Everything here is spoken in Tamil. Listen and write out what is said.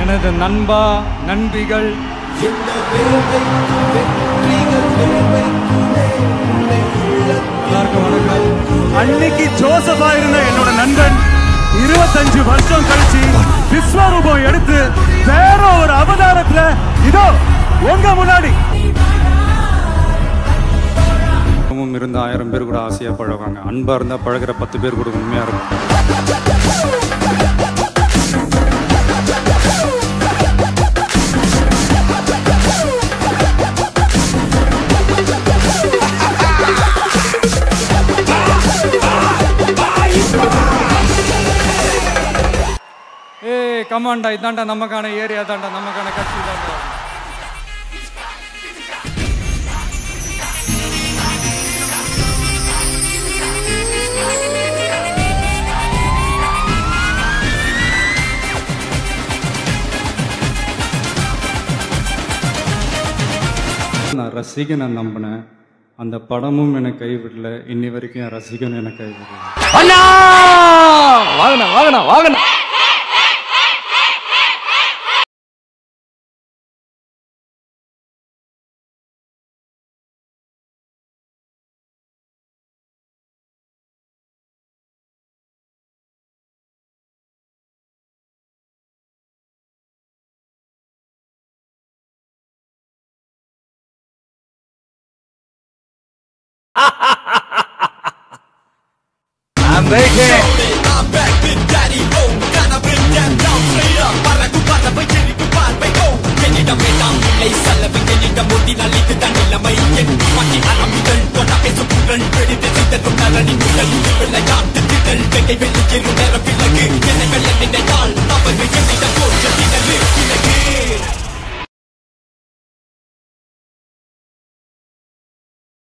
எனது நண்பா நண்பிகள் எல்லாருக்கும் வணக்கம் அன்னைக்கு ஜோசஃபா இருந்த என்னோட நண்பன் இருபத்தஞ்சு வருஷம் கழிச்சு விஸ்வரூபம் எடுத்து வேற ஒரு அவதாரத்துல இதோ உங்க முன்னாடி குடும்பமும் இருந்த ஆயிரம் பேர் கூட ஆசையாக பழகுவாங்க அன்பாக இருந்தால் பழகுற பத்து பேர் கூட உண்மையாக இருக்கும் ஏய் கமாண்டா இதாண்டா நமக்கான ஏரியா தாண்டா நமக்கான கட்சி தாண்டா நான் ரசிகனை நம்பினேன் அந்த படமும் என்னை கைவிடல இன்னி வரைக்கும் என் ரசிகன் என்னை கைவிடல அண்ணா வாங்கண்ணா வாங்கண்ணா வாங்கண்ணா I'm making it. விளையாட்டு திகழ் வெற்றி சிறு நேர பிறகு என்னை வெள்ள நினைத்தால் தவறு என்னிடம் தோற்ற திணறு